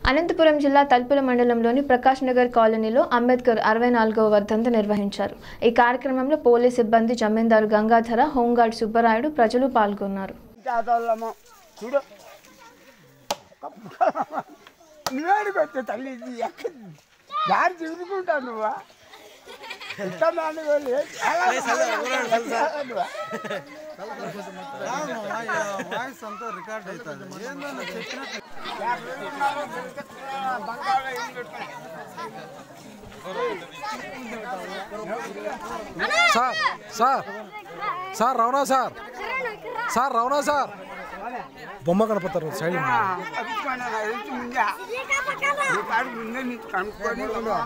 అనంతపురం జిల్లా తల్పుల మండలంలోని ప్రకాష్ నగర్ కాలనీలో అంబేద్కర్ అరవై నాలుగవ వర్ధంతి నిర్వహించారు ఈ కార్యక్రమంలో పోలీస్ సిబ్బంది జమీందారు గంగాధర హోంగార్డ్ సుబ్బరాయుడు ప్రజలు పాల్గొన్నారు తాతోళ్ళము చూడు నువ్వేడికి వచ్చే తల్లి ఇది ఎక్కడ దారి తిరుగుకుంటావు నువ్వా ఇష్టమాని వాళ్ళు ఏ- ఎలా నువ్వా? వాయిస్ అంతా రికార్డ్ అవుతుంది ఏందన్నా చెప్పినట్టు బంగాళా ఇల్లు పెట్టుకొని. సార్ సార్ సార్ రౌనా సార్ సార్ రౌనా సార్ బొమ్మ కనపడతారు సైడ్ ఆ, కనుక్కొని నా ఎదుటి ముందే ఈ కాడికి ముందే నీకు కనుక్కొని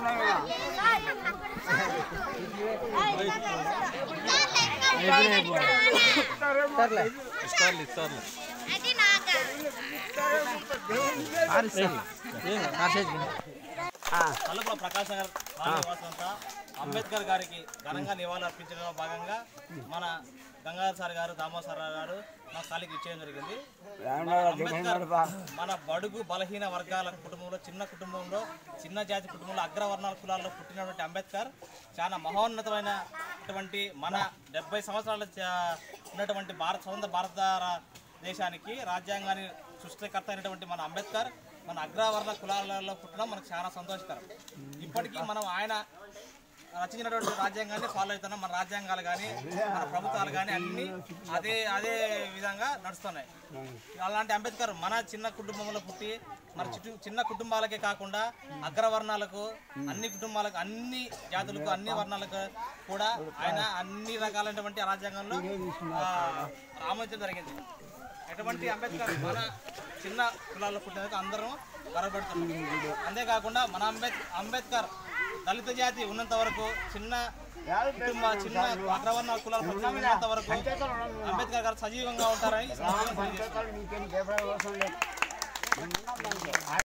తలుపుల ప్రకాశ్ నగర్ వాసులంతా అంబేద్కర్ గారికి ఘనంగా నివాళులు అర్పించడంలో భాగంగా మన గంగాధర్ సార్ గారు దామోదర్ సార్ గారు మా కాలికి ఇచ్చేయడం జరిగింది మన అంబేద్కర్ మన బడుగు బలహీన వర్గాల కుటుంబంలో చిన్న కుటుంబంలో చిన్న జాతి కుటుంబంలో అగ్రవర్ణాల కులాల్లో పుట్టినటువంటి అంబేద్కర్ చాలా మహోన్నతమైనటువంటి మన డెబ్బై సంవత్సరాల చ- ఉన్నటువంటి భారత స్వతంత్ర భారత దేశానికి రాజ్యాంగాన్ని సృష్టికర్త అయినటువంటి మన అంబేద్కర్ మన అగ్రవర్ణ కులాలలో పుట్టడం మనకు చాలా సంతోషకరం ఇప్పటికీ మనం ఆయన రచించినటువంటి రాజ్యాంగాన్ని ఫాలో అవుతున్నాం మన రాజ్యాంగాలు కానీ మన ప్రభుత్వాలు కానీ అన్ని అదే అదే విధంగా నడుస్తున్నాయి అలాంటి అంబేద్కర్ మన చిన్న కుటుంబంలో పుట్టి మన చుట్టూ చిన్న కుటుంబాలకే కాకుండా అగ్రవర్ణాలకు అన్ని కుటుంబాలకు అన్ని జాతులకు అన్ని వర్ణాలకు కూడా ఆయన అన్ని రకాలైనటువంటి రాజ్యాంగంలో ఆ, ఆమోదించడం జరిగింది ఎటువంటి అంబేద్కర్ మన చిన్న కులాల్లో పుట్టినందుకు అందరం గర్వపడుతున్నాం అంతేకాకుండా మన అంబేద్ అంబేద్కర్ దళిత జాతి ఉన్నంత వరకు చిన్న కుటుంబ చిన్న అగ్రవర్ణ కులాల ప్రజలు ఉన్నంత వరకు అంబేద్కర్ గారు సజీవంగా ఉంటారని ఈ సందర్భంగా తెలియజేస్తున్నాను. నీకేం భయపడే అవసరం లేదు